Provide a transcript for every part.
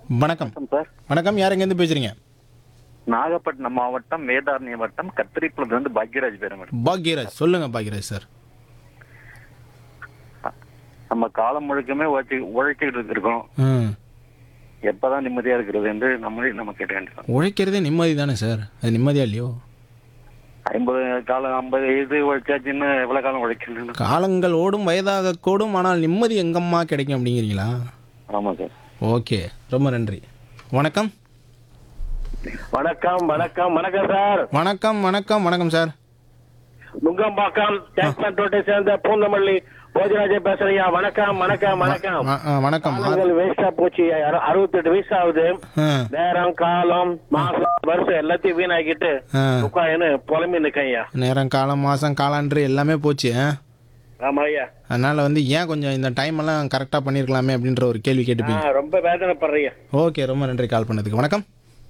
வணக்கம் வணக்கம் சார் வணக்கம் யார் எங்கேருந்து பேசுறீங்க நாகப்பட்டினம் மாவட்டம் வேதாரண்ய வட்டம் கத்திரிக்குளத்துல இருந்து பாக்யராஜ் பேரு மேடம் பாக்யராஜ் சொல்லுங்க பாக்யராஜ் சார் நம்ம காலம் முழுக்கமே உழைச்சி உழைச்சிக்கிட்டு இருக்கோம் ம் எப்பதான் நிம்மதியா இருக்கிறது என்று நம்மளே நம்ம கேட்க வேண்டியது உழைக்கிறதே நிம்மதி தானே சார் அது நிம்மதியா இல்லையோ ஐம்பது காலம் ஐம்பது வயது உழைச்சாச்சுன்னு எவ்வளவு காலம் உழைக்கிறது காலங்கள் ஓடும் வயதாக கூடும் ஆனால் நிம்மதி எங்கம்மா கிடைக்கும் அப்படிங்கிறீங்களா ஆமா சார் ஓகே ரொம்ப நன்றி வணக்கம் வணக்கம் வணக்கம் வணக்கம் சார் வணக்கம் வணக்கம் வணக்கம் சார் நுங்கம்பாக்கம் டேக்மன் ரோட்டை சேர்ந்த பூந்தமல்லி போஜராஜன் பேசுறியா வணக்கம் வணக்கம் வணக்கம் வ- ஆ, வணக்கம் ஆ, காலங்கள் வேஸ்டா போச்சு அறு- அறுபத்தெட்டு வயசு ஆகுது ஆ, நேரம் காலம் மாசம் வருஷம் எல்லாத்தையும் வீணாக்கிட்டு ஆ. உட்காந்து புலம்பி நிக்கையா நேரம் காலம் மாதம் காலாண்டு எல்லாமே போச்சு ஆ? ஆமா ஐயா அதனால் வந்து ஏன் கொஞ்சம் இந்த டைம் எல்லாம் கரெக்டாக பண்ணியிருக்கலாமே அப்படின்ற ஒரு கேள்வி ஆ, கேட்டுப்பீங்க ரொம்ப வேதனைப்படுறியா ஓகே ரொம்ப நன்றி கால் பண்ணதுக்கு வணக்கம்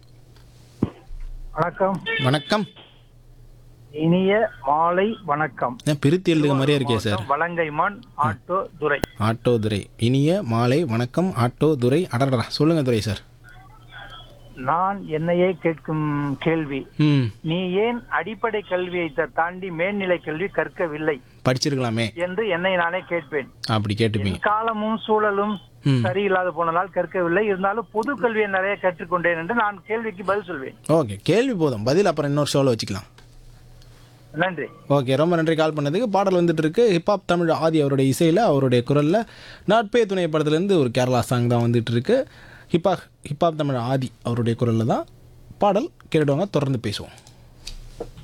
வணக்கம் வணக்கம் இனிய மாலை வணக்கம் ஏன் பிரித்து எழுதுக மாதிரியே இருக்கே sir Valangaiman auto Durai auto Durai இனிய மாலை வணக்கம் ஆட்டோ துரை அடடா சொல்லுங்க துரை சார் நான் என்னையே கேட்கும் கேள்வி ம் நீ ஏன் அடிப்படை கல்வியை த- தாண்டி மேல்நிலை கல்வி கற்கவில்லை படிச்சிருக்கலாமே என்று என்னை நானே கேட்பேன் அப்படி கேட்டுப்பீங்க காலமும் சூழலும் ம். சரியில்லாத போனதால் கற்கவில்லை இருந்தாலும் பொது கல்வியை நிறைய கற்றுக்கொண்டேன் என்று நான் கேள்விக்கு பதில் சொல்வேன் ஓகே கேள்வி போதும் பதில் அப்புறம் இன்னொரு ஷோவில் வச்சுக்கலாம் நன்றி ஓகே ரொம்ப நன்றி கால் பண்ணதுக்கு பாடல் வந்துட்டு இருக்கு ஹிப்ஹாப் தமிழ் ஆதி அவருடைய இசையில் அவருடைய குரலில் நாட்பே துணை படத்துலேருந்து ஒரு கேரளா சாங் தான் வந்துட்டு இருக்கு ஹிப்ஹாப் ஹிப்ஹாப் தமிழ் ஆதி அவருடைய குரலில் தான் பாடல் கேட்டுடுவாங்க தொடர்ந்து பேசுவோம்